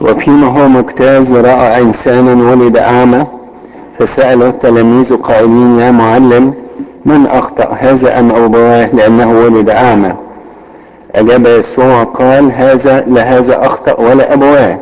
وفيما هو مجتاز رأى إنسانا ولد أعمى فسأله التلاميذ قائلين يا معلم من أخطأ هذا أم أبواه لأنه ولد أعمى أجاب يسوع قال هذا لا هذا أخطأ ولا أبواه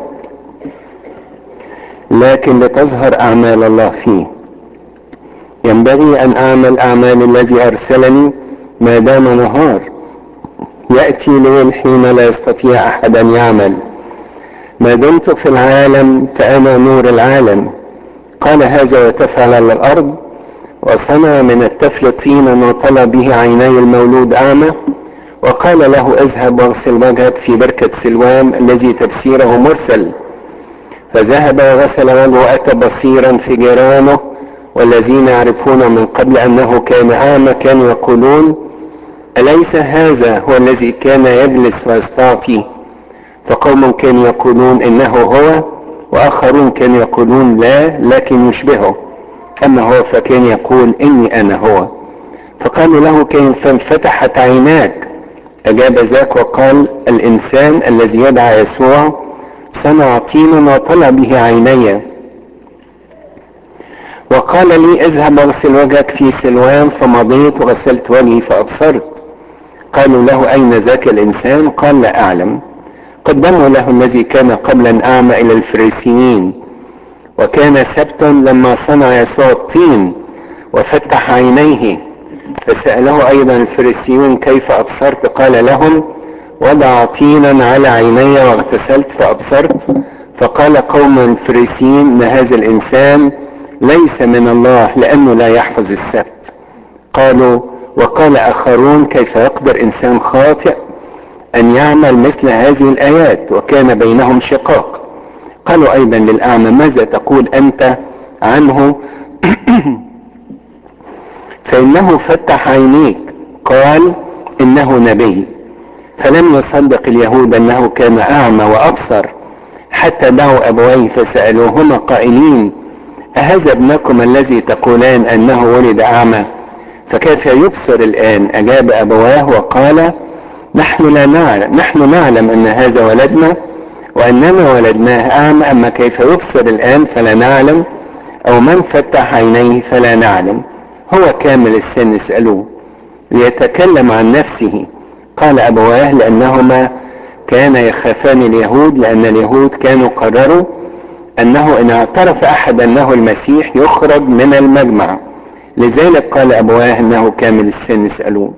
لكن لتظهر أعمال الله فيه ينبغي أن أعمل أعمال الذي أرسلني ما دام نهار يأتي ليل حين لا يستطيع أحد أن يعمل ما دمت في العالم فأنا نور العالم قال هذا وتفعل على الأرض وصنع من التفل طينا وطلى به عيني المولود أعمى وقال له اذهب واغسل وجهك في بركة سلوام الذي تفسيره مرسل فذهب وغسل وجهه وأتى بصيرا في جيرانه والذين يعرفون من قبل أنه كان أعمى كانوا يقولون أليس هذا هو الذي كان يجلس ويستعطي فقوم كانوا يقولون إنه هو وآخرون كانوا يقولون لا لكن يشبهه أما هو فكان يقول إني أنا هو فقالوا له كيف انفتحت عيناك أجاب ذاك وقال الإنسان الذي يدعى يسوع صنع طينا وطلع به عيني وقال لي اذهب واغسل وجهك في سلوان فمضيت وغسلت وجهي فأبصرت قالوا له أين ذاك الإنسان قال لا أعلم قدموا له الذي كان قبلا أعمى إلى الفريسيين وكان سبت لما صنع يسوع الطين وفتح عينيه فسأله أيضا الفريسيون كيف أبصرت قال لهم وضع طينا على عيني واغتسلت فأبصرت فقال قوم الفريسيين ان هذا الإنسان ليس من الله لأنه لا يحفظ السبت قالوا وقال آخرون كيف يقدر إنسان خاطئ أن يعمل مثل هذه الآيات وكان بينهم شقاق قالوا أيضا للأعمى ماذا تقول أنت عنه فإنه فتح عينيك قال إنه نبي فلم يصدق اليهود أنه كان أعمى وأبصر حتى دعوا أبويه فسألوهما قائلين أهذا ابنكم الذي تقولان أنه ولد أعمى فكيف يبصر الآن أجاب أبواه وقال نحن لا نعلم نحن نعلم أن هذا ولدنا وأننا ولدناه أعمى أما كيف يبصر الآن فلا نعلم أو من فتح عينيه فلا نعلم هو كامل السن اسألوه ليتكلم عن نفسه قال أبواه لأنهما كان يخافان اليهود لأن اليهود كانوا قرروا أنه إن اعترف أحد أنه المسيح يخرج من المجمع لذلك قال أبواه أنه كامل السن اسألوه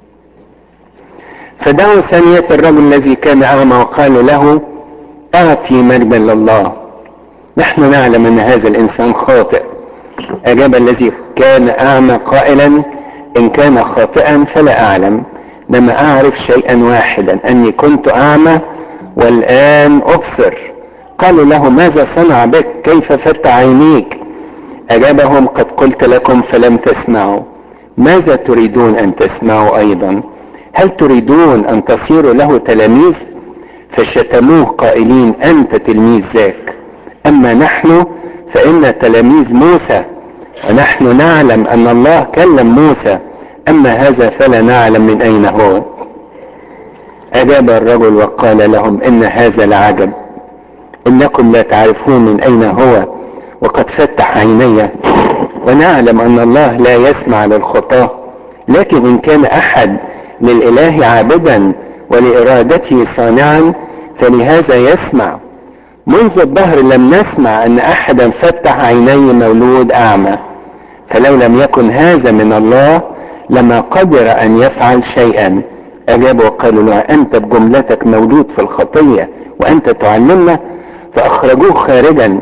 فدعوا ثانية الرجل الذي كان أعمى وقالوا له أعطي مجدا لله نحن نعلم أن هذا الإنسان خاطئ أجاب الذي كان أعمى قائلا إن كان خاطئا فلا أعلم لما أعرف شيئا واحدا أني كنت أعمى والآن أبصر قالوا له ماذا صنع بك كيف فتح عينيك أجابهم قد قلت لكم فلم تسمعوا ماذا تريدون أن تسمعوا أيضا هل تريدون أن تصيروا له تلاميذ فشتموه قائلين أنت تلميذ ذاك أما نحن فإن تلاميذ موسى ونحن نعلم أن الله كلم موسى أما هذا فلا نعلم من أين هو أجاب الرجل وقال لهم إن هذا لعجب إنكم لا تعرفون من أين هو وقد فتح عيني ونعلم أن الله لا يسمع للخطاة لكن إن كان أحد للإله عابدا ولإرادته صانعا فلهذا يسمع منذ الظهر لم نسمع أن أحدا فتح عيني مولود أعمى فلو لم يكن هذا من الله لما قدر أن يفعل شيئا أجاب وقالوا له أنت بجملتك مولود في الخطية وأنت تعلمنا فأخرجوه خارجا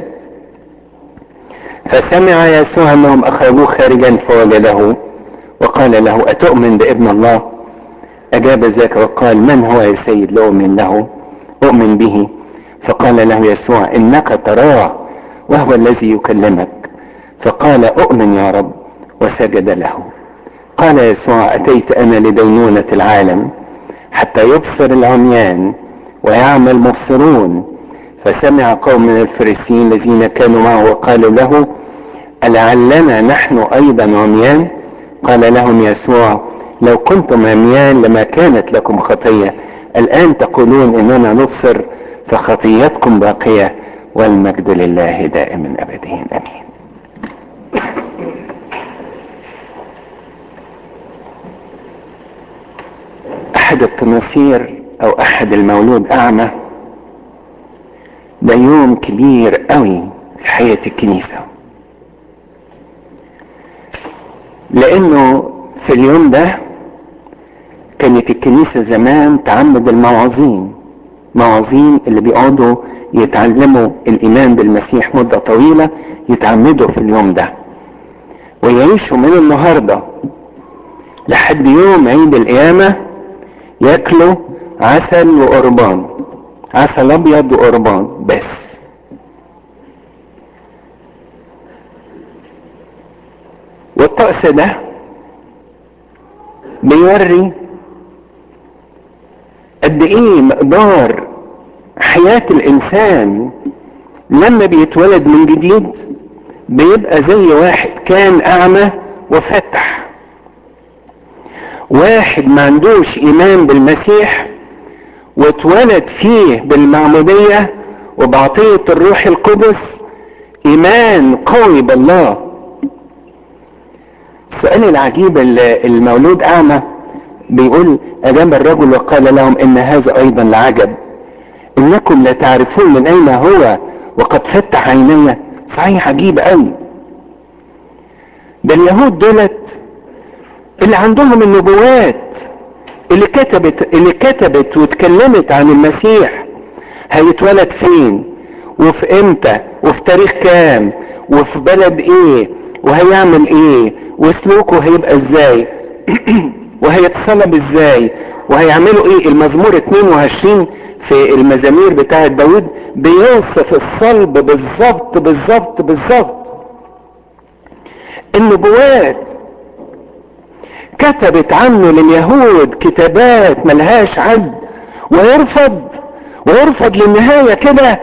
فسمع يسوع أنهم أخرجوه خارجا فوجده وقال له أتؤمن بابن الله أجاب ذاك وقال من هو يا سيد لأؤمن له أؤمن به فقال له يسوع إنك تراه وهو الذي يكلمك فقال أؤمن يا رب وسجد له قال يسوع أتيت أنا لدينونة العالم حتى يبصر العميان ويعمل مبصرون فسمع قوم من الفريسيين الذين كانوا معه وقالوا له ألعلنا نحن أيضا عميان قال لهم يسوع لو كنتم عميان لما كانت لكم خطية الآن تقولون إننا نبصر فخطيتكم باقية والمجد لله دائما أبديا أمين أحد التناصير أو أحد المولود أعمى ده يوم كبير قوي في حياة الكنيسة لأنه في اليوم ده كانت الكنيسة زمان تعمد الموعظين موعظين اللي بيقعدوا يتعلموا الإيمان بالمسيح مدة طويلة يتعمدوا في اليوم ده ويعيشوا من النهاردة لحد يوم عيد القيامة ياكلوا عسل وقربان عسل ابيض وقربان بس والطقس ده بيوري قد ايه مقدار حياة الانسان لما بيتولد من جديد بيبقى زي واحد كان اعمى وفتح واحد ما عندوش ايمان بالمسيح واتولد فيه بالمعمودية وبعطية الروح القدس ايمان قوي بالله السؤال العجيب المولود اعمى بيقول اجاب الرجل وقال لهم ان هذا ايضا لعجب انكم لا تعرفون من اين هو وقد فتح عيني صحيح عجيب قوي ده اليهود دولت اللي عندهم النبوات اللي كتبت اللي كتبت واتكلمت عن المسيح هيتولد فين وفي امتى وفي تاريخ كام وفي بلد ايه وهيعمل ايه وسلوكه هيبقى ازاي وهيتصلب ازاي وهيعملوا ايه المزمور 22 في المزامير بتاعه داود بيوصف الصلب بالظبط بالظبط بالظبط النبوات كتبت عنه لليهود كتابات ملهاش عد ويرفض ويرفض للنهاية كده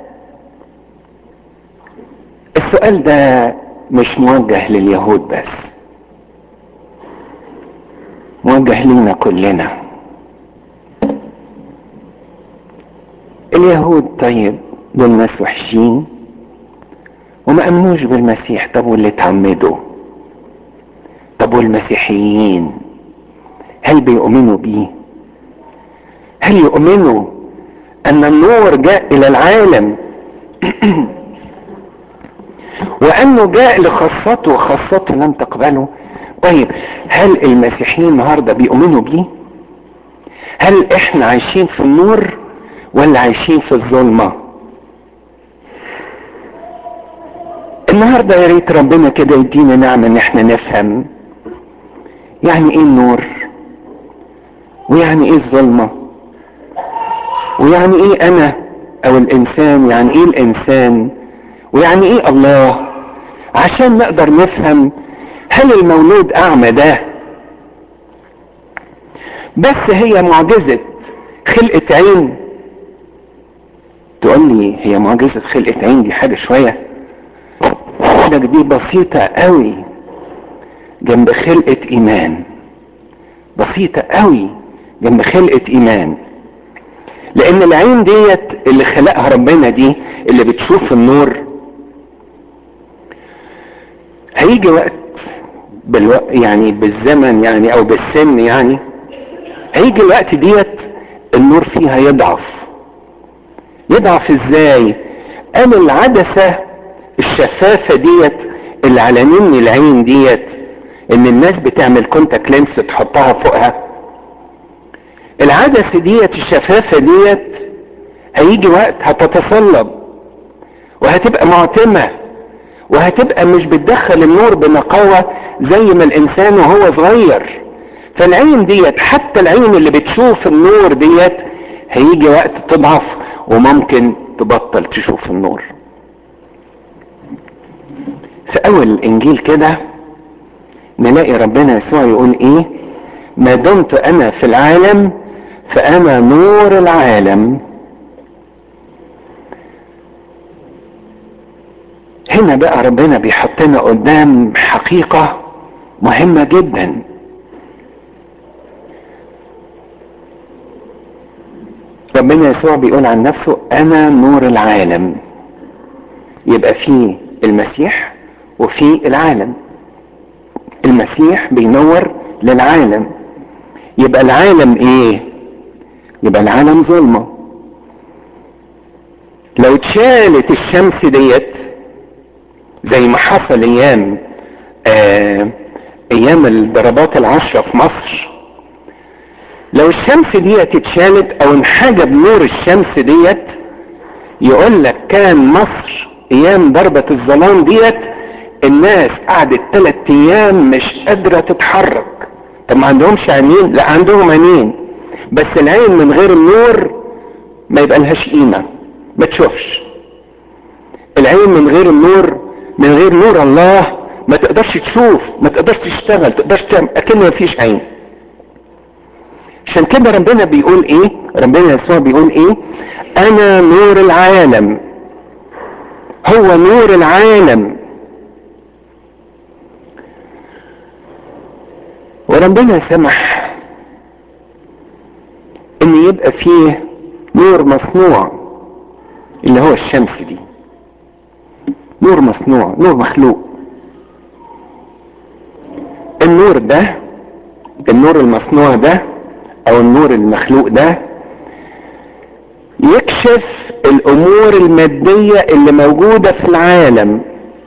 السؤال ده مش موجه لليهود بس موجه لينا كلنا اليهود طيب دول ناس وحشين وما امنوش بالمسيح طب واللي اتعمدوا طب والمسيحيين هل بيؤمنوا بيه هل يؤمنوا ان النور جاء الى العالم وانه جاء لخاصته وخاصته لم تقبله طيب هل المسيحيين النهارده بيؤمنوا بيه هل احنا عايشين في النور ولا عايشين في الظلمه النهارده يا ريت ربنا كده يدينا نعمه ان احنا نفهم يعني ايه النور ويعني ايه الظلمه ويعني ايه انا او الانسان يعني ايه الانسان ويعني ايه الله عشان نقدر نفهم هل المولود اعمى ده بس هي معجزة خلقة عين تقول لي هي معجزة خلقة عين دي حاجة شوية لك دي بسيطة قوي جنب خلقة ايمان بسيطة قوي جنب خلقة ايمان لان العين ديت اللي خلقها ربنا دي اللي بتشوف النور هيجي وقت بالوقت يعني بالزمن يعني او بالسن يعني هيجي الوقت ديت النور فيها يضعف يضعف ازاي قال العدسة الشفافة ديت اللي على نم العين ديت ان الناس بتعمل كونتاكت لينس تحطها فوقها العدسة ديت الشفافة ديت هيجي وقت هتتصلب وهتبقى معتمة وهتبقى مش بتدخل النور بنقاوة زي ما الانسان وهو صغير فالعين ديت حتى العين اللي بتشوف النور ديت هيجي وقت تضعف وممكن تبطل تشوف النور في اول الانجيل كده نلاقي ربنا يسوع يقول ايه ما دمت انا في العالم فانا نور العالم هنا بقى ربنا بيحطنا قدام حقيقة مهمة جدا ربنا يسوع بيقول عن نفسه انا نور العالم يبقى فيه المسيح وفي العالم المسيح بينور للعالم يبقى العالم ايه يبقى العالم ظلمه لو اتشالت الشمس ديت زي ما حصل ايام آه ايام الضربات العشرة في مصر لو الشمس ديت اتشالت او انحجب نور الشمس ديت يقول لك كان مصر ايام ضربة الظلام ديت الناس قعدت ثلاث ايام مش قادرة تتحرك طب ما عندهمش عينين لا عندهم عينين بس العين من غير النور ما يبقى لهاش قيمة ما تشوفش العين من غير النور من غير نور الله ما تقدرش تشوف ما تقدرش تشتغل تقدرش تعمل اكن ما فيش عين عشان كده ربنا بيقول ايه ربنا يسوع بيقول ايه انا نور العالم هو نور العالم وربنا سمح ان يبقى فيه نور مصنوع اللي هو الشمس دي نور مصنوع نور مخلوق النور ده النور المصنوع ده او النور المخلوق ده يكشف الامور المادية اللي موجودة في العالم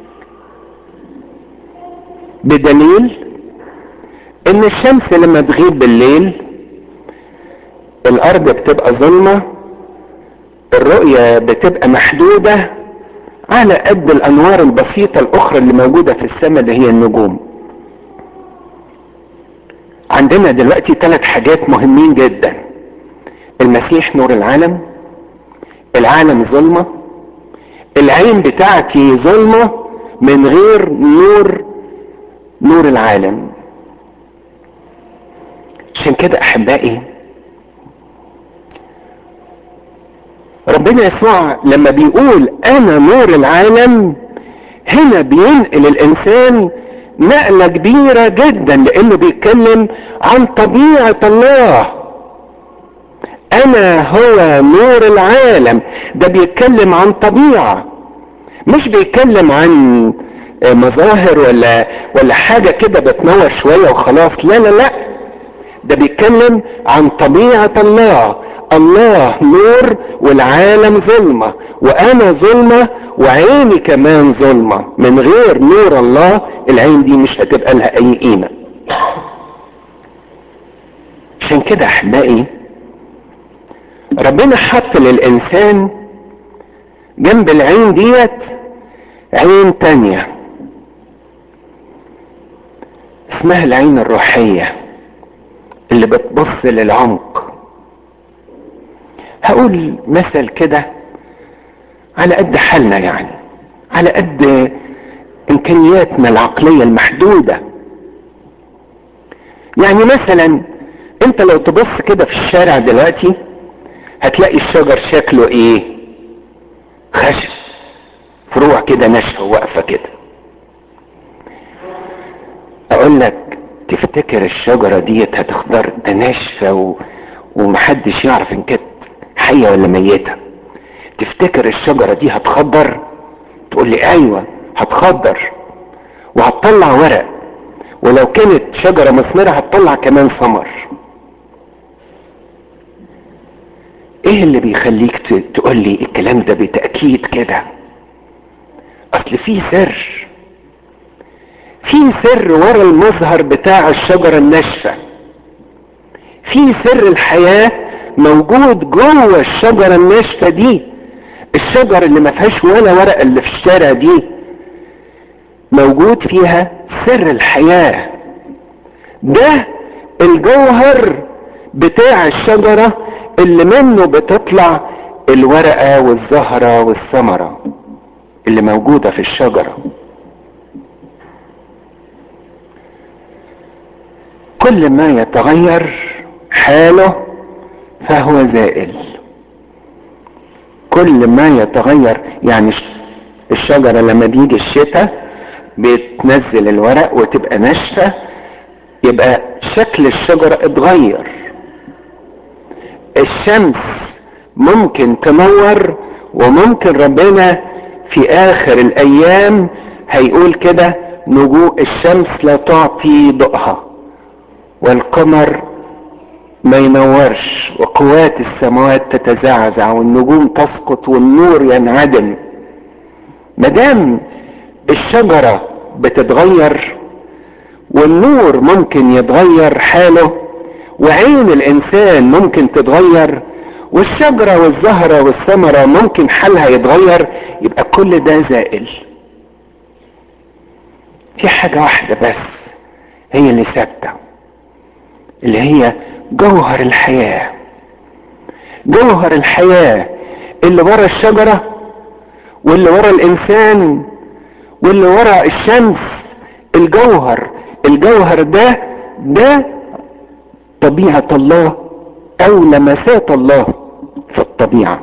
بدليل ان الشمس لما تغيب بالليل الارض بتبقى ظلمة الرؤية بتبقى محدودة على قد الانوار البسيطة الاخرى اللي موجودة في السماء اللي هي النجوم عندنا دلوقتي ثلاث حاجات مهمين جدا المسيح نور العالم العالم ظلمة العين بتاعتي ظلمة من غير نور نور العالم عشان كده احبائي ربنا يسوع لما بيقول انا نور العالم هنا بينقل الانسان نقلة كبيرة جدا لانه بيتكلم عن طبيعة الله انا هو نور العالم ده بيتكلم عن طبيعة مش بيتكلم عن مظاهر ولا ولا حاجة كده بتنور شوية وخلاص لا لا لا ده بيتكلم عن طبيعة الله الله نور والعالم ظلمة وانا ظلمة وعيني كمان ظلمة من غير نور الله العين دي مش هتبقى لها اي قيمة عشان كده احبائي ربنا حط للانسان جنب العين ديت عين تانية اسمها العين الروحية اللي بتبص للعمق هقول مثل كده على قد حالنا يعني على قد امكانياتنا العقلية المحدودة يعني مثلا انت لو تبص كده في الشارع دلوقتي هتلاقي الشجر شكله ايه خشب فروع كده ناشفه واقفه كده اقول لك تفتكر الشجره ديت هتخضر ده ناشفه و... ومحدش يعرف ان كانت حيه ولا ميته تفتكر الشجره دي هتخضر تقول لي ايوه هتخضر وهتطلع ورق ولو كانت شجره مثمره هتطلع كمان ثمر ايه اللي بيخليك تقول لي الكلام ده بتأكيد كده اصل في سر في سر ورا المظهر بتاع الشجرة الناشفة في سر الحياة موجود جوه الشجرة الناشفة دي الشجر اللي ما فيهاش ولا ورقة اللي في الشارع دي موجود فيها سر الحياة ده الجوهر بتاع الشجرة اللي منه بتطلع الورقة والزهرة والثمرة اللي موجودة في الشجرة كل ما يتغير حاله فهو زائل كل ما يتغير يعني الشجرة لما بيجي الشتاء بتنزل الورق وتبقى ناشفة يبقى شكل الشجرة اتغير الشمس ممكن تنور وممكن ربنا في اخر الايام هيقول كده نجوم الشمس لا تعطي ضوءها والقمر ما ينورش وقوات السماوات تتزعزع والنجوم تسقط والنور ينعدم مادام الشجرة بتتغير والنور ممكن يتغير حاله وعين الانسان ممكن تتغير والشجرة والزهرة والثمرة ممكن حالها يتغير يبقى كل ده زائل في حاجة واحدة بس هي اللي ثابتة اللي هي جوهر الحياة جوهر الحياة اللي ورا الشجرة واللي ورا الانسان واللي ورا الشمس الجوهر الجوهر ده ده طبيعة الله او لمسات الله في الطبيعة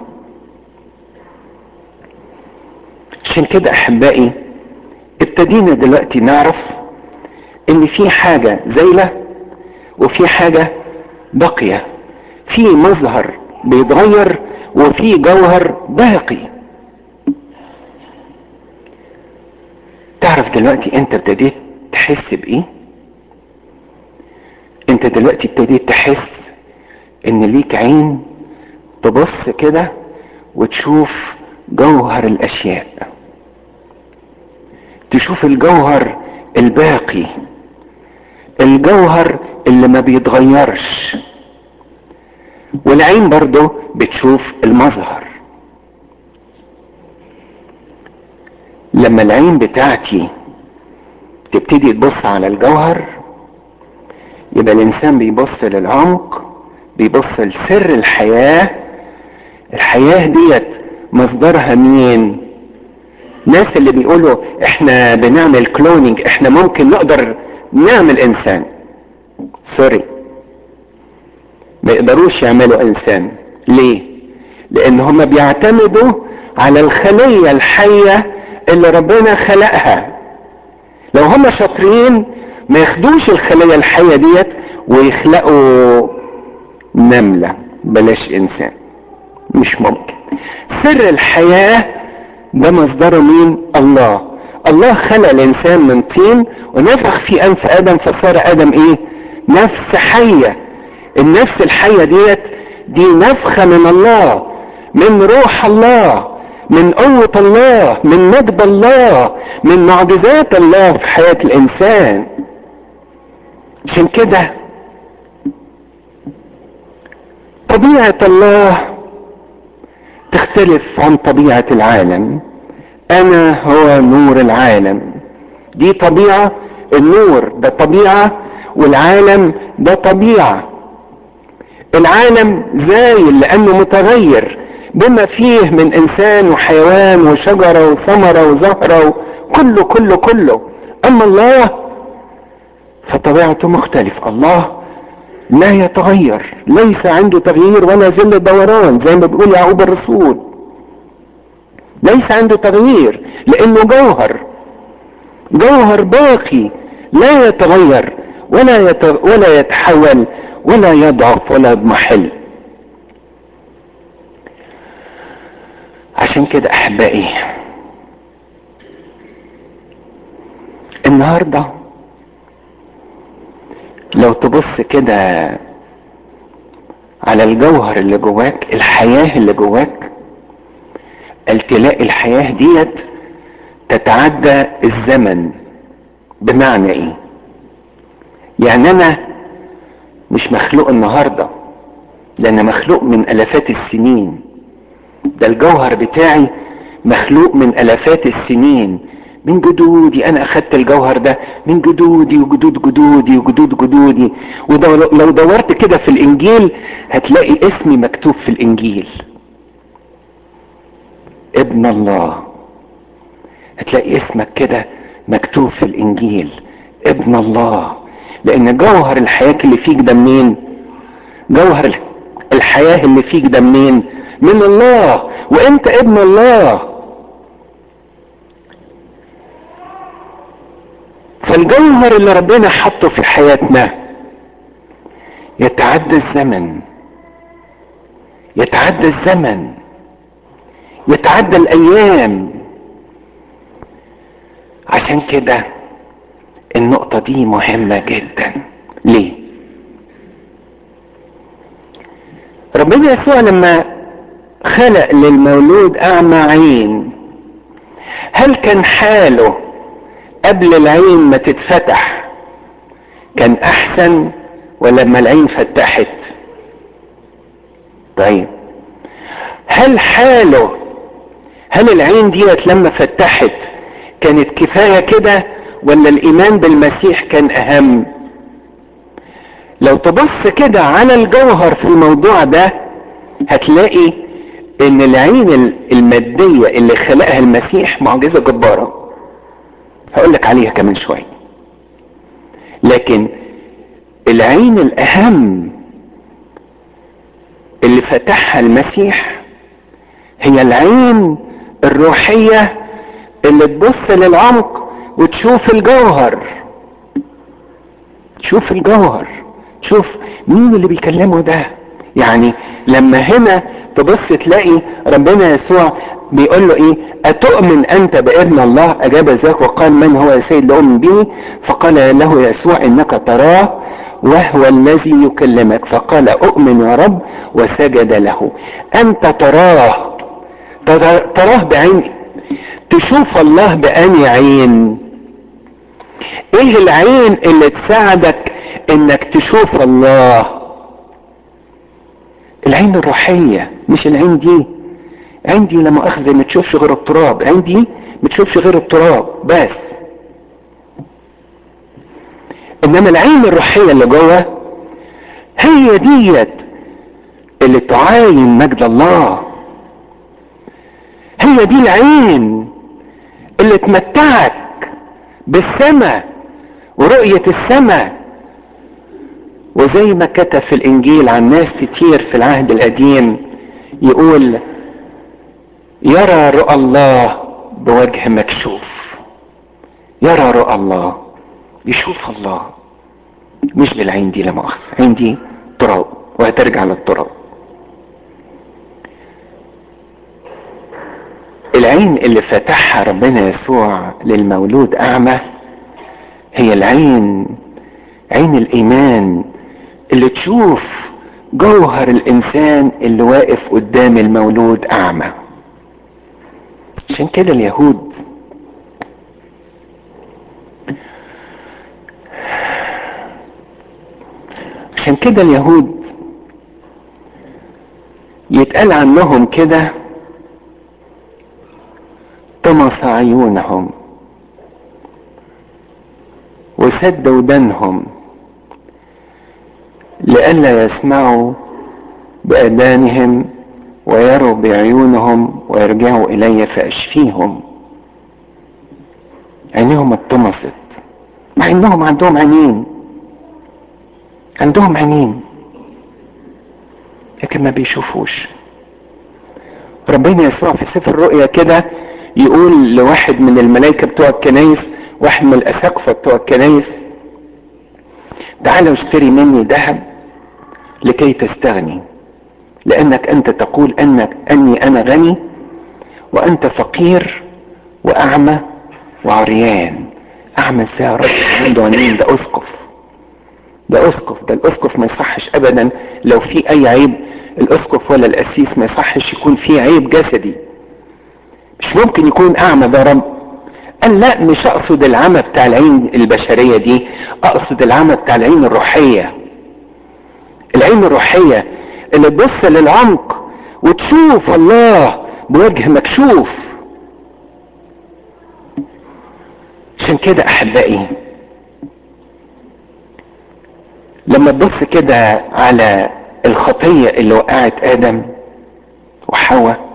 عشان كده احبائي ابتدينا دلوقتي نعرف ان في حاجة زايلة وفي حاجة باقية في مظهر بيتغير وفي جوهر باقي تعرف دلوقتي انت ابتديت تحس بايه انت دلوقتي ابتديت تحس ان ليك عين تبص كده وتشوف جوهر الاشياء تشوف الجوهر الباقي الجوهر اللي ما بيتغيرش والعين برضه بتشوف المظهر لما العين بتاعتي تبتدي تبص على الجوهر يبقى الانسان بيبص للعمق بيبص لسر الحياة الحياة ديت مصدرها مين ناس اللي بيقولوا احنا بنعمل كلونينج احنا ممكن نقدر نعمل انسان سوري ما يقدروش يعملوا انسان ليه لان هم بيعتمدوا على الخلية الحية اللي ربنا خلقها لو هم شاطرين ما ياخدوش الخلية الحية ديت ويخلقوا نملة بلاش انسان مش ممكن سر الحياة ده مصدره مين الله الله خلق الانسان من طين ونفخ في انف ادم فصار ادم ايه نفس حية النفس الحية ديت دي نفخة من الله من روح الله من قوة الله من مجد الله من معجزات الله في حياة الانسان عشان كده طبيعة الله تختلف عن طبيعة العالم انا هو نور العالم دي طبيعة النور ده طبيعة والعالم ده طبيعة العالم زايل لانه متغير بما فيه من انسان وحيوان وشجرة وثمرة وزهرة كله كله كله اما الله فطبيعته مختلف الله لا يتغير ليس عنده تغيير ولا زل دوران زي ما بيقول يعقوب الرسول ليس عنده تغيير لانه جوهر جوهر باقي لا يتغير ولا يت... ولا يتحول ولا يضعف ولا يضمحل عشان كده احبائي النهارده لو تبص كده على الجوهر اللي جواك الحياه اللي جواك تلاقي الحياه ديت تتعدى الزمن بمعنى ايه يعني انا مش مخلوق النهارده ده انا مخلوق من الافات السنين ده الجوهر بتاعي مخلوق من الافات السنين من جدودي انا اخدت الجوهر ده من جدودي وجدود جدودي وجدود جدودي ولو دورت كده في الانجيل هتلاقي اسمي مكتوب في الانجيل ابن الله هتلاقي اسمك كده مكتوب في الانجيل ابن الله لان جوهر الحياة اللي فيك ده منين جوهر الحياة اللي فيك ده منين من الله وانت ابن الله فالجوهر اللي ربنا حطه في حياتنا يتعدى الزمن يتعدى الزمن يتعدى الايام عشان كده النقطة دي مهمة جدا ليه ربنا يسوع لما خلق للمولود اعمى عين هل كان حاله قبل العين ما تتفتح كان احسن ولا لما العين فتحت طيب هل حاله هل العين ديت لما فتحت كانت كفايه كده ولا الايمان بالمسيح كان اهم لو تبص كده على الجوهر في الموضوع ده هتلاقي ان العين الماديه اللي خلقها المسيح معجزه جباره هقول لك عليها كمان شويه لكن العين الاهم اللي فتحها المسيح هي العين الروحيه اللي تبص للعمق وتشوف الجوهر تشوف الجوهر تشوف مين اللي بيكلمه ده يعني لما هنا تبص تلاقي ربنا يسوع بيقول له ايه اتؤمن انت بابن الله اجاب ذاك وقال من هو يا سيد لاؤمن به فقال له يسوع انك تراه وهو الذي يكلمك فقال اؤمن يا رب وسجد له انت تراه تراه بعين تشوف الله بأني عين ايه العين اللي تساعدك انك تشوف الله العين الروحية مش العين دي عندي لا مؤاخذة ما تشوفش غير التراب عندي ما تشوفش غير التراب بس انما العين الروحية اللي جوه هي ديت اللي تعاين مجد الله هي دي العين اللي تمتعك بالسماء ورؤية السماء وزي ما كتب في الانجيل عن ناس كتير في العهد القديم يقول يرى رؤى الله بوجه مكشوف يرى رؤى الله يشوف الله مش بالعين دي لا مؤاخذة عين دي تراب وهترجع للتراب العين اللي فتحها ربنا يسوع للمولود اعمى هي العين عين الايمان اللي تشوف جوهر الانسان اللي واقف قدام المولود اعمى عشان كده اليهود عشان كده اليهود يتقال عنهم كده طمس عيونهم وسد ودانهم لئلا يسمعوا بأذانهم ويروا بعيونهم ويرجعوا إلي فأشفيهم عينيهم اتطمست مع انهم عندهم عينين عندهم عينين لكن ما بيشوفوش ربنا يسوع في سفر الرؤيا كده يقول لواحد من الملائكة بتوع الكنايس واحد من الأساقفة بتوع الكنايس تعالوا اشتري مني ذهب لكي تستغني لأنك أنت تقول أنك أني أنا غني وأنت فقير وأعمى وعريان أعمى ازاي يا رب عنده عينين ده أسقف ده أسقف ده الأسقف ما يصحش أبدا لو في أي عيب الأسقف ولا القسيس ما يصحش يكون فيه عيب جسدي مش ممكن يكون أعمى ده رب قال لا مش أقصد العمى بتاع العين البشرية دي أقصد العمى بتاع العين الروحية العين الروحية اللي تبص للعمق وتشوف الله بوجه مكشوف عشان كده احبائي لما تبص كده على الخطية اللي وقعت ادم وحواء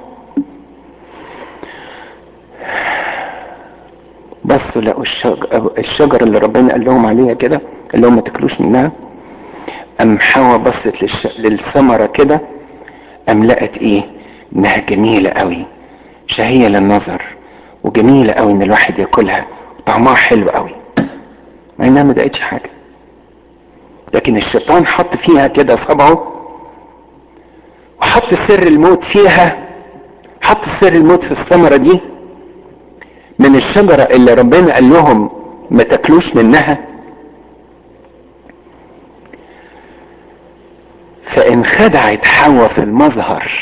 بصوا لقوا الشجر, الشجر اللي ربنا قال لهم عليها كده اللي هم ما تاكلوش منها ام حواء بصت للش... للثمره كده ام لقت ايه انها جميله قوي شهيه للنظر وجميله قوي ان الواحد ياكلها طعمها حلو قوي مع انها ما دقتش حاجه لكن الشيطان حط فيها كده صبعه وحط سر الموت فيها حط سر الموت في الثمرة دي من الشجرة اللي ربنا قال لهم ما تاكلوش منها فانخدعت حواء في المظهر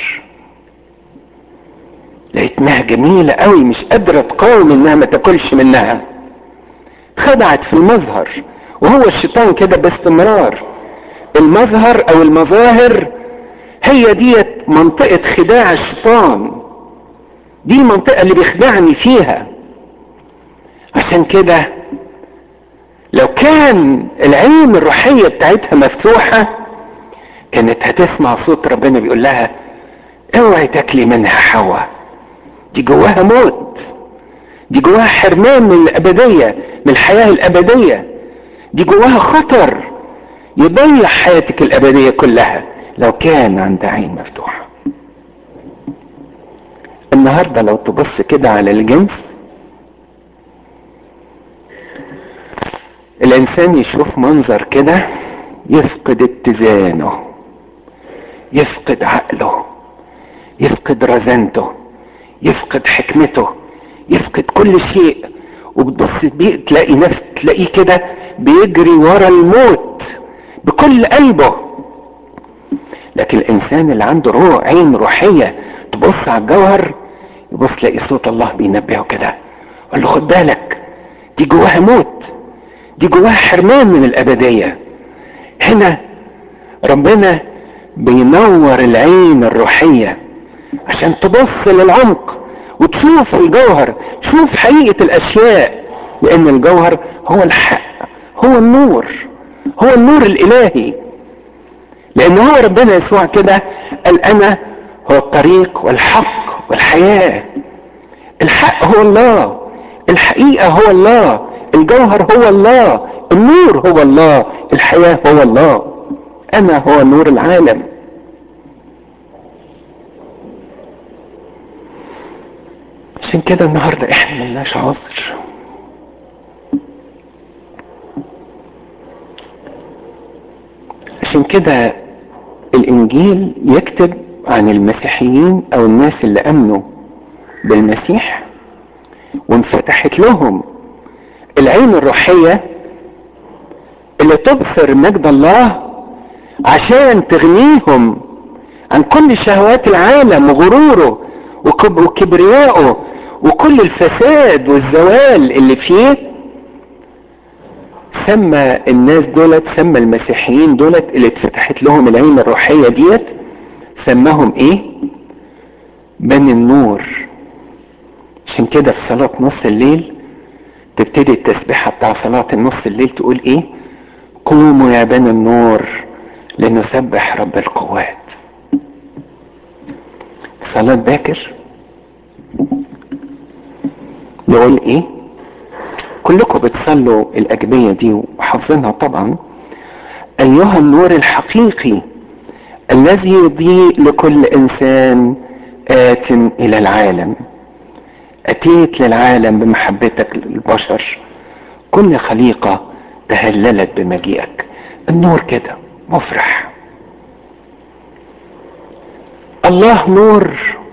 لقيتناها جميلة قوي مش قادرة تقاوم انها ما تاكلش منها خدعت في المظهر وهو الشيطان كده باستمرار المظهر او المظاهر هي ديت منطقة خداع الشيطان دي المنطقة اللي بيخدعني فيها عشان كده لو كان العين الروحية بتاعتها مفتوحة كانت هتسمع صوت ربنا بيقول لها اوعي تاكلي منها حواء دي جواها موت دي جواها حرمان من الأبدية من الحياة الأبدية دي جواها خطر يضيع حياتك الأبدية كلها لو كان عند عين مفتوحة النهاردة لو تبص كده على الجنس الإنسان يشوف منظر كده يفقد اتزانه يفقد عقله يفقد رزانته يفقد حكمته يفقد كل شيء وبتبص بيه تلاقي نفس تلاقيه كده بيجري ورا الموت بكل قلبه لكن الانسان اللي عنده روح عين روحيه تبص على الجوهر يبص تلاقي صوت الله بينبهه كده قال له خد بالك دي جواها موت دي جواها حرمان من الابديه هنا ربنا بينور العين الروحيه عشان تبص للعمق وتشوف الجوهر تشوف حقيقة الأشياء لأن الجوهر هو الحق هو النور هو النور الإلهي لأن هو ربنا يسوع كده قال أنا هو الطريق والحق والحياة الحق هو الله الحقيقة هو الله الجوهر هو الله النور هو الله الحياة هو الله أنا هو نور العالم عشان كده النهارده احنا ملناش عذر عشان كده الانجيل يكتب عن المسيحيين او الناس اللي امنوا بالمسيح وانفتحت لهم العين الروحية اللي تبصر مجد الله عشان تغنيهم عن كل شهوات العالم وغروره وكبريائه وكل الفساد والزوال اللي فيه سمى الناس دولت سمى المسيحيين دولت اللي اتفتحت لهم العين الروحية ديت سماهم ايه بني النور عشان كده في صلاة نص الليل تبتدي التسبيحة بتاع صلاة النص الليل تقول ايه قوموا يا بني النور لنسبح رب القوات صلاة باكر يقول ايه كلكم بتصلوا الأجبية دي وحافظينها طبعا أيها النور الحقيقي الذي يضيء لكل إنسان آت إلى العالم أتيت للعالم بمحبتك للبشر كل خليقة تهللت بمجيئك النور كده مفرح الله نور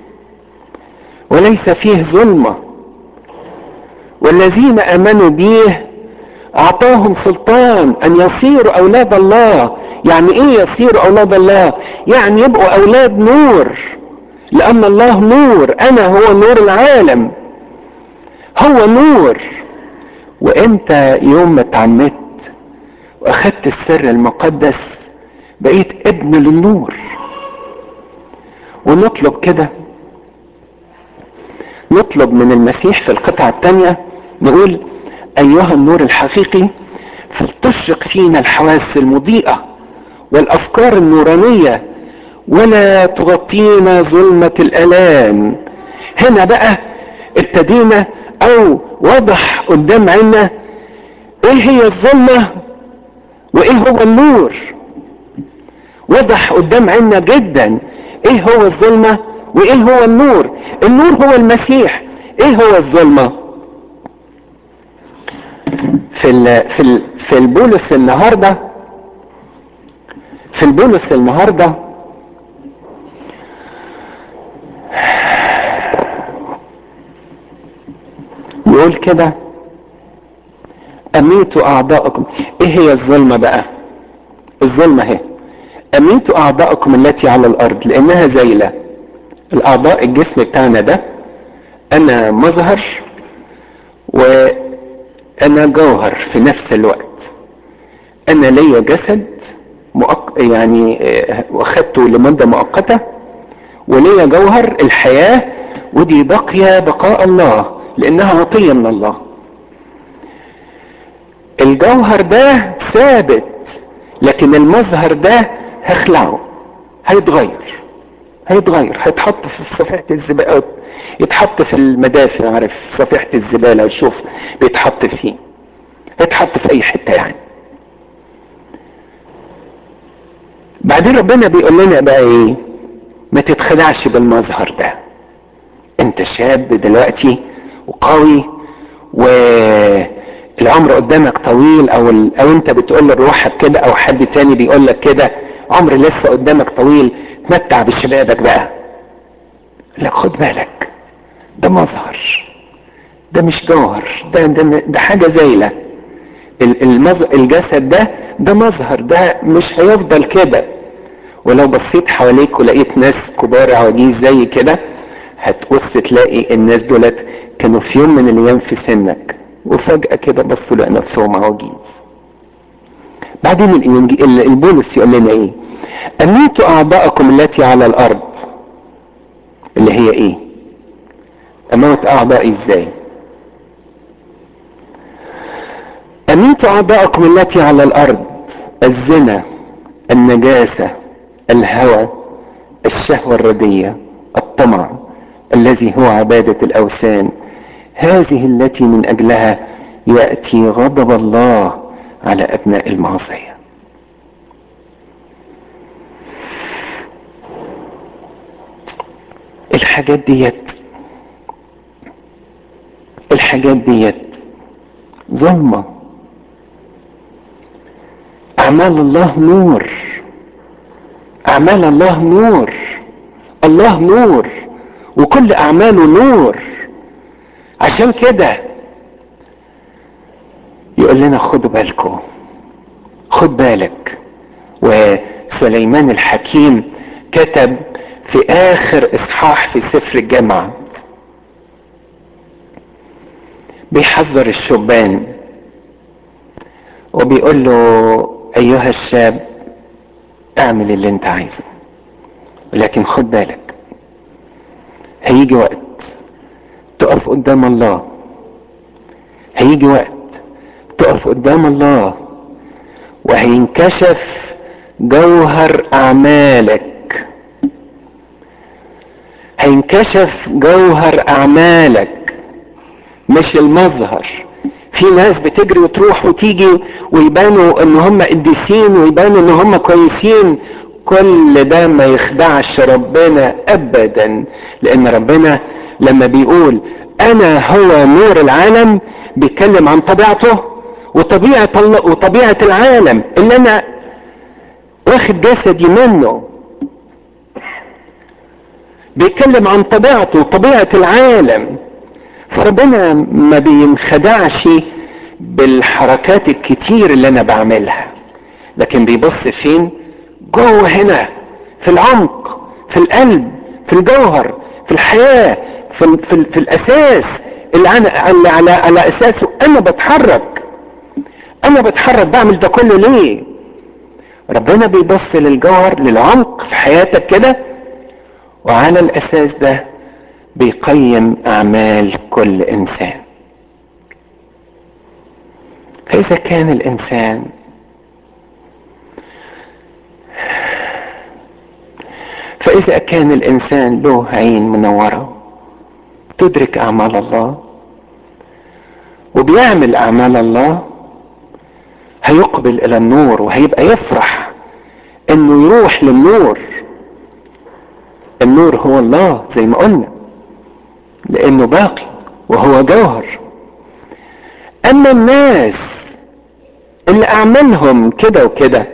وليس فيه ظلمه والذين امنوا به اعطاهم سلطان ان يصيروا اولاد الله يعني ايه يصيروا اولاد الله يعني يبقوا اولاد نور لان الله نور انا هو نور العالم هو نور وانت يوم ما اتعمدت واخدت السر المقدس بقيت ابن للنور ونطلب كده نطلب من المسيح في القطعة الثانية نقول أيها النور الحقيقي فلتشرق فينا الحواس المضيئة والأفكار النورانية ولا تغطينا ظلمة الآلام هنا بقى ابتدينا أو وضح قدام عنا إيه هي الظلمة وإيه هو النور وضح قدام عنا جدا إيه هو الظلمة وايه هو النور النور هو المسيح ايه هو الظلمه في ال في ال في البولس النهارده في البولس النهارده يقول كده اميتوا اعضاءكم ايه هي الظلمة بقى الظلمة اهي اميتوا اعضاءكم التي على الارض لانها زيلة الاعضاء الجسم بتاعنا ده انا مظهر وانا جوهر في نفس الوقت انا ليا جسد مؤق... يعني واخدته لمدة مؤقتة وليا جوهر الحياة ودي باقية بقاء الله لانها عطية من الله الجوهر ده ثابت لكن المظهر ده هخلعه هيتغير هيتغير هيتحط في صفيحة الزبالة يتحط في المدافع عارف صفيحة الزبالة وشوف بيتحط فيه هيتحط في اي حتة يعني بعدين ربنا بيقول لنا بقى ايه ما تتخدعش بالمظهر ده انت شاب دلوقتي وقوي والعمر قدامك طويل او ال... او انت بتقول لروحك كده او حد تاني بيقول لك كده عمر لسه قدامك طويل تمتع بشبابك بقى لك خد بالك ده مظهر ده مش جوهر ده ده, ده حاجه زايله المز... الجسد ده ده مظهر ده مش هيفضل كده ولو بصيت حواليك ولقيت ناس كبار عواجيز زي كده هتبص تلاقي الناس دولت كانوا في يوم من الايام في سنك وفجأة كده بصوا لقى نفسهم عواجيز بعدين البولس يقول لنا ايه اميتوا اعضاءكم التي على الارض اللي هي ايه اموت اعضائي ازاي اميتوا اعضاءكم التي على الارض الزنا النجاسة الهوى الشهوة الردية الطمع الذي هو عبادة الأوثان هذه التي من أجلها يأتي غضب الله على أبناء المعصية الحاجات ديت الحاجات ديت ظلمة أعمال الله نور أعمال الله نور الله نور وكل أعماله نور عشان كده يقول لنا خدوا بالكم خد بالك وسليمان الحكيم كتب في آخر إصحاح في سفر الجامعة بيحذر الشبان وبيقول له أيها الشاب اعمل اللي انت عايزه لكن خد بالك هيجي وقت تقف قدام الله هيجي وقت تقف قدام الله وهينكشف جوهر اعمالك هينكشف جوهر اعمالك مش المظهر في ناس بتجري وتروح وتيجي ويبانوا ان هم قديسين ويبانوا ان هم كويسين كل ده ما يخدعش ربنا ابدا لان ربنا لما بيقول انا هو نور العالم بيتكلم عن طبيعته وطبيعة الله وطبيعة العالم اللي انا واخد جسدي منه بيتكلم عن طبيعته وطبيعة العالم فربنا ما بينخدعش بالحركات الكتير اللي انا بعملها لكن بيبص فين جوه هنا في العمق في القلب في الجوهر في الحياة في, في, في الاساس اللي انا اللي على, على اساسه انا بتحرك انا بتحرك بعمل ده كله ليه ربنا بيبص للجوهر للعمق في حياتك كده وعلى الاساس ده بيقيم اعمال كل انسان فاذا كان الانسان فاذا كان الانسان له عين منوره تدرك اعمال الله وبيعمل اعمال الله هيقبل الى النور وهيبقى يفرح انه يروح للنور النور هو الله زي ما قلنا لانه باقي وهو جوهر اما الناس اللي اعمالهم كده وكده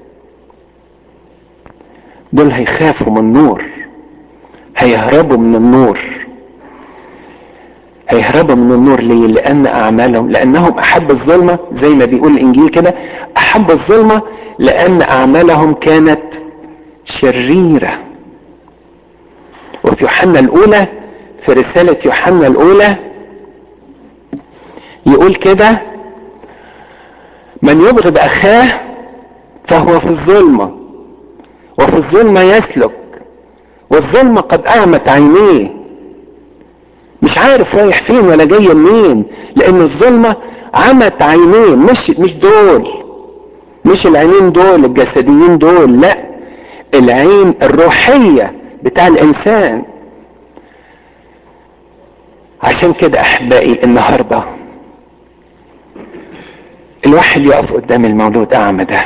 دول هيخافوا من النور هيهربوا من النور هيهربوا من النور ليه لان اعمالهم لانهم احبوا الظلمه زي ما بيقول الانجيل كده احبوا الظلمه لان اعمالهم كانت شريره وفي يوحنا الاولى في رساله يوحنا الاولى يقول كده من يبغض اخاه فهو في الظلمه وفي الظلمه يسلك والظلمه قد اعمت عينيه مش عارف رايح فين ولا جاي منين لان الظلمه عمت عينيه مش مش دول مش العينين دول الجسديين دول لا العين الروحيه بتاع الانسان عشان كده احبائي النهارده الواحد يقف قدام المولود اعمى ده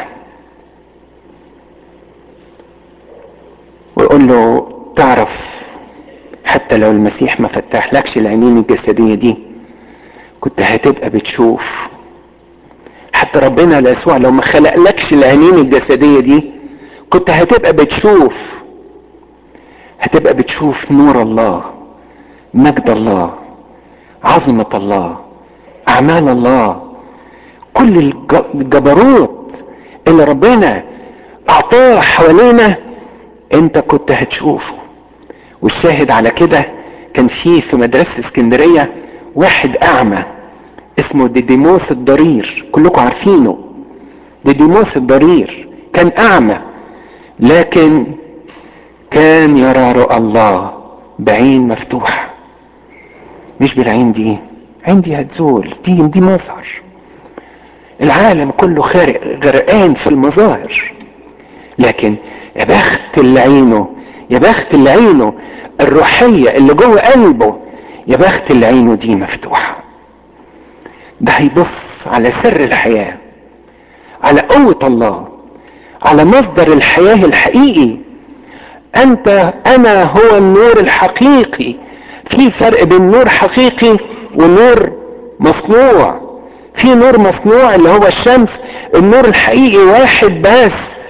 ويقول له تعرف حتى لو المسيح ما فتح لكش العينين الجسدية دي كنت هتبقى بتشوف حتى ربنا يسوع لو ما خلق لكش العينين الجسدية دي كنت هتبقى بتشوف هتبقى بتشوف نور الله مجد الله عظمة الله أعمال الله كل الجبروت اللي ربنا أعطاه حوالينا أنت كنت هتشوفه والشاهد على كده كان في في مدرسة اسكندرية واحد أعمى اسمه ديديموس الضرير كلكم عارفينه ديديموس الضرير كان أعمى لكن كان يرى رؤى الله بعين مفتوحة مش بالعين دي عين دي هتزول دي دي مظهر العالم كله خارق غرقان في المظاهر لكن يا بخت اللي عينه يا بخت اللي عينه الروحية اللي جوه قلبه يا بخت اللي عينه دي مفتوحة ده هيبص على سر الحياة على قوة الله على مصدر الحياة الحقيقي انت انا هو النور الحقيقي في فرق بين نور حقيقي ونور مصنوع في نور مصنوع اللي هو الشمس النور الحقيقي واحد بس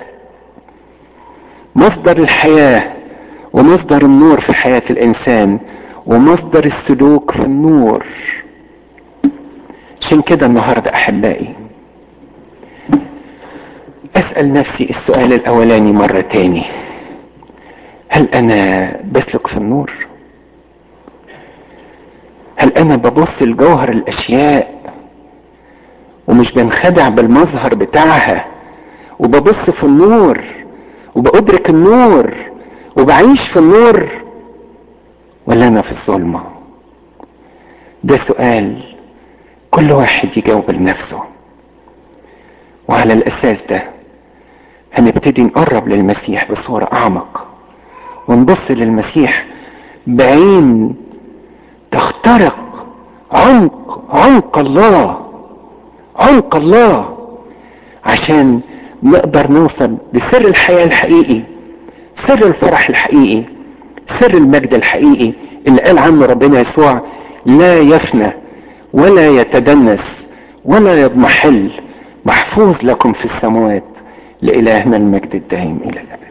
مصدر الحياة ومصدر النور في حياة الإنسان ومصدر السلوك في النور عشان كده النهاردة أحبائي أسأل نفسي السؤال الأولاني مرة تاني هل أنا بسلك في النور؟ هل أنا ببص لجوهر الأشياء ومش بنخدع بالمظهر بتاعها وببص في النور وبأدرك النور وبعيش في النور ولا أنا في الظلمة ده سؤال كل واحد يجاوب لنفسه وعلى الأساس ده هنبتدي نقرب للمسيح بصورة أعمق ونبص للمسيح بعين تخترق عمق عمق الله عمق الله عشان نقدر نوصل لسر الحياة الحقيقي سر الفرح الحقيقي سر المجد الحقيقي اللي قال عنه ربنا يسوع لا يفنى ولا يتدنس ولا يضمحل محفوظ لكم في السماوات لإلهنا المجد الدائم إلى الأبد